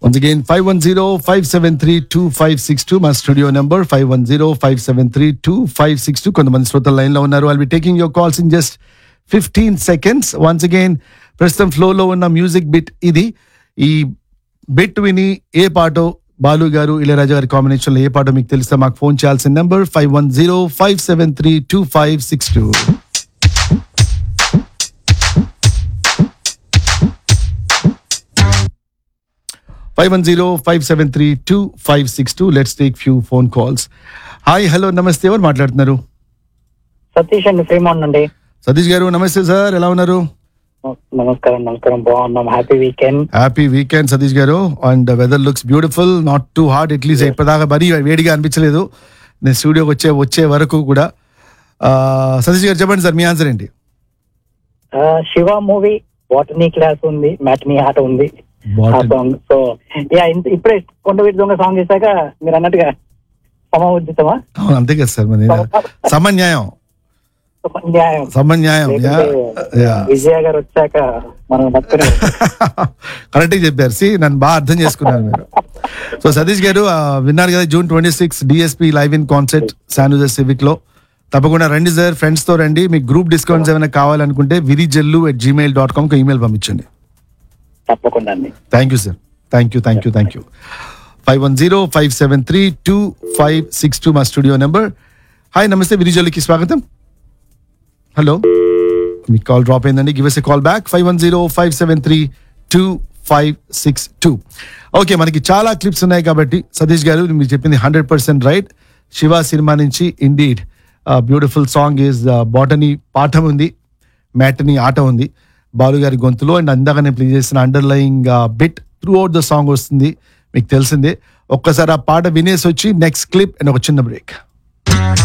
Once again, 510-573-2562, మా studio number five one zero five seven three two five six two కొంతమంది శ్రోతల line లో ఉన్నారు I'll be taking your calls in just fifteen seconds once again ప్రస్తుతం ఫ్లోలో ఉన్న music bit ఇది ఈ బిట్ విని ఏ పాటో బాలు గారు ఇళయరాజా గారి కాంబినేషన్ లో ఏ పాటో మీకు తెలిస్తే మాకు ఫోన్ చేయాల్సిన number five one zero five seven three two five six two five one zero five seven three two five six two let's take few phone calls hi hello నమస్తే ఎవరు మాట్లాడుతున్నారు సతీష్ అండి ఫ్రీమౌండ్ అండి సతీష్ గారు నమస్తే సార్ ఎలా ఉన్నారు నమస్కారం నమస్కారం బాగున్నాం happy weekend happy weekend Satish గారు and weather looks beautiful not too hard at least ఇప్పటిదాకా మరీ వేడిగా అనిపించలేదు నేను స్టూడియోకి వచ్చే వచ్చే వరకు కూడా ఆ, సతీష్ గారు చెప్పండి సార్ మీ ఆన్సర్ ఏంటి శివ మూవీ బాటనీ క్లాస్ ఉంది మ్యాట్నీ ఆట ఉంది ఆ Botany. సాంగ్ సో యా ఇప్పుడే కొండవీటి దొంగ సాంగ్ చేశాక మీరు అన్నట్టుగా సమఉద్దితమా అవును అంతే కదా సార్ మరి సమన్యాయం న్యాయం సమన్యాయం యా యా విజయ గారు వచ్చాక మనం నచ్చుకునే కరెక్ట్ చెప్పారు సి నన్ను బాగా అర్థం చేసుకున్నారు మీరు సో సతీష్ గారు ఆ, విన్నారు కదా June twenty six DSP live in concert శాన్యూజర్ సివిక్ లో తప్పకుండా రండి సార్ ఫ్రెండ్స్ తో రండి మీకు గ్రూప్ డిస్కౌంట్స్ ఏమైనా కావాలనుకుంటే Virijallu at Gmail dot com email పంపించండి తప్పకుండా అండి thank you sir thank you thank you thank you five one zero five seven three two five six two మా స్టూడియో నెంబర్ హాయ్ నమస్తే విరిజల్లుకి స్వాగతం హలో మీ కాల్ డ్రాప్ అయిందండి give us a call back five one zero five seven three two five six two okay మనకి చాలా clips ఉన్నాయి కాబట్టి సతీష్ గారు మీరు చెప్పింది హండ్రెడ్ పర్సెంట్ రైట్ శివ సినిమా నుంచి indeed beautiful song is botany పాఠం ఉంది మ్యాటనీ ఆట ఉంది బాలు గారి గొంతులో అండ్ అందాకనే ప్లే చేసిన underlying bit throughout the song వస్తుంది మీకు తెలిసిందే ఒక్కసారి ఆ పాట వినేసి వచ్చి నెక్స్ట్ క్లిప్ అండ్ ఒక చిన్న బ్రేక్